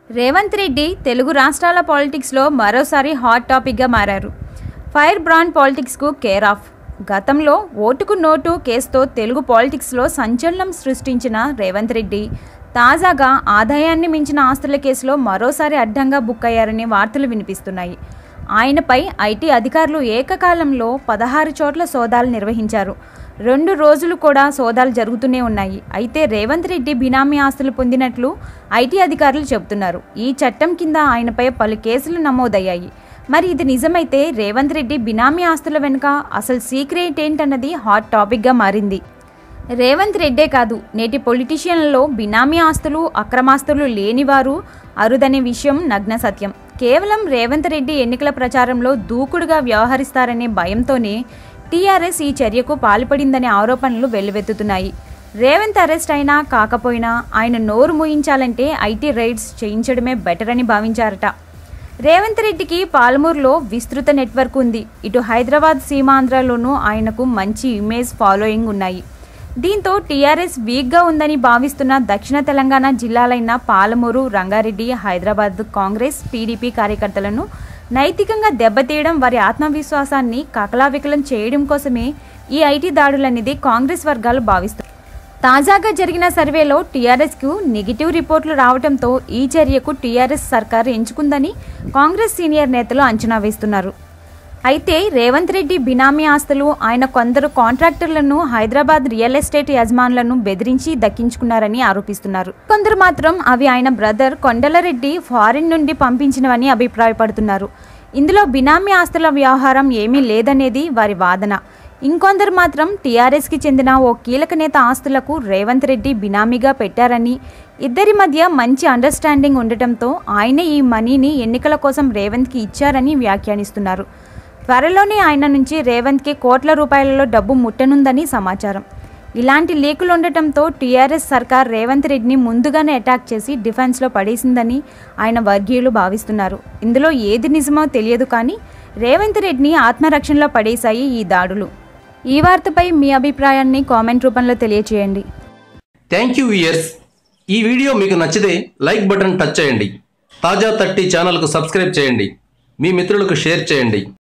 రేవంత్ రెడ్డి తెలుగు రాష్ట్రాల పాలిటిక్స్లో మరోసారి హాట్ టాపిక్గా మారారు ఫైర్ బ్రాండ్ పాలిటిక్స్కు కేర్ ఆఫ్ గతంలో ఓటుకు నోటు కేసుతో తెలుగు పాలిటిక్స్లో సంచలనం సృష్టించిన రేవంత్ రెడ్డి తాజాగా ఆదాయాన్ని మించిన ఆస్తుల కేసులో మరోసారి అడ్డంగా బుక్ అయ్యారని వార్తలు వినిపిస్తున్నాయి ఆయనపై ఐటీ అధికారులు ఏకకాలంలో పదహారు చోట్ల సోదాలు నిర్వహించారు రెండు రోజులు కూడా సోదాలు జరుగుతూనే ఉన్నాయి అయితే రేవంత్ రెడ్డి బినామీ ఆస్తులు పొందినట్లు ఐటీ అధికారులు చెబుతున్నారు ఈ చట్టం కింద ఆయనపై పలు కేసులు నమోదయ్యాయి మరి ఇది నిజమైతే రేవంత్ రెడ్డి బినామీ ఆస్తుల వెనుక అసలు సీక్రెట్ ఏంటన్నది హాట్ టాపిక్గా మారింది రేవంత్ రెడ్డే కాదు నేటి పొలిటీషియన్లలో బినామీ ఆస్తులు అక్రమాస్తులు లేనివారు అరుదనే విషయం నగ్న సత్యం కేవలం రేవంత్ రెడ్డి ఎన్నికల ప్రచారంలో దూకుడుగా వ్యవహరిస్తారనే భయంతోనే టీఆర్ఎస్ ఈ చర్యకు పాల్పడిందనే ఆరోపణలు వెల్లువెత్తుతున్నాయి రేవంత్ అరెస్ట్ అయినా కాకపోయినా ఆయన నోరు మూయించాలంటే ఐటీ రైడ్స్ చేయించడమే బెటర్ అని భావించారట రేవంత్ రెడ్డికి పాలమూరులో విస్తృత నెట్వర్క్ ఉంది ఇటు హైదరాబాద్ సీమాంధ్రలోనూ ఆయనకు మంచి ఇమేజ్ ఫాలోయింగ్ ఉన్నాయి దీంతో టీఆర్ఎస్ వీక్గా ఉందని భావిస్తున్న దక్షిణ తెలంగాణ జిల్లాలైన పాలమూరు రంగారెడ్డి హైదరాబాద్ కాంగ్రెస్ టీడీపీ కార్యకర్తలను నైతికంగా దెబ్బతీయడం వారి ఆత్మవిశ్వాసాన్ని కకలావికలం చేయడం కోసమే ఈ ఐటీ దాడులనేది కాంగ్రెస్ వర్గాలు భావిస్తున్నాయి తాజాగా జరిగిన సర్వేలో టీఆర్ఎస్కు నెగిటివ్ రిపోర్టులు రావడంతో ఈ చర్యకు టీఆర్ఎస్ సర్కారు ఎంచుకుందని కాంగ్రెస్ సీనియర్ నేతలు అంచనా వేస్తున్నారు అయితే రేవంత్ రెడ్డి బినామీ ఆస్తులు ఆయన కొందరు కాంట్రాక్టర్లను హైదరాబాద్ రియల్ ఎస్టేట్ యజమానులను బెదిరించి దక్కించుకున్నారని ఆరోపిస్తున్నారు కొందరు మాత్రం అవి ఆయన బ్రదర్ కొండలరెడ్డి ఫారిన్ నుండి పంపించినవని అభిప్రాయపడుతున్నారు ఇందులో బినామీ ఆస్తుల వ్యవహారం ఏమీ లేదనేది వారి వాదన ఇంకొందరు మాత్రం టీఆర్ఎస్కి చెందిన ఓ కీలక నేత ఆస్తులకు రేవంత్ రెడ్డి బినామీగా పెట్టారని ఇద్దరి మధ్య మంచి అండర్స్టాండింగ్ ఉండటంతో ఆయనే ఈ మనీని ఎన్నికల కోసం రేవంత్కి ఇచ్చారని వ్యాఖ్యానిస్తున్నారు త్వరలోనే ఆయన నుంచి రేవంత్కి కోట్ల రూపాయలలో డబ్బు ముట్టనుందని సమాచారం ఇలాంటి లీకులు ఉండటంతో టీఆర్ఎస్ సర్కార్ రేవంత్ రెడ్డిని ముందుగానే అటాక్ చేసి డిఫెన్స్లో పడేసిందని ఆయన వర్గీయులు భావిస్తున్నారు ఇందులో ఏది నిజమో తెలియదు కానీ రేవంత్ రెడ్డిని ఆత్మరక్షణలో పడేశాయి ఈ దాడులు ఈ వార్తపై మీ అభిప్రాయాన్ని కామెంట్ రూపంలో తెలియచేయండి థ్యాంక్ యూ ఇయర్స్ ఈ వీడియో మీకు నచ్చితే లైక్ బటన్ టచ్ చేయండి తాజా థర్టీ ఛానల్కు సబ్స్క్రైబ్ చేయండి మీ మిత్రులకు షేర్ చేయండి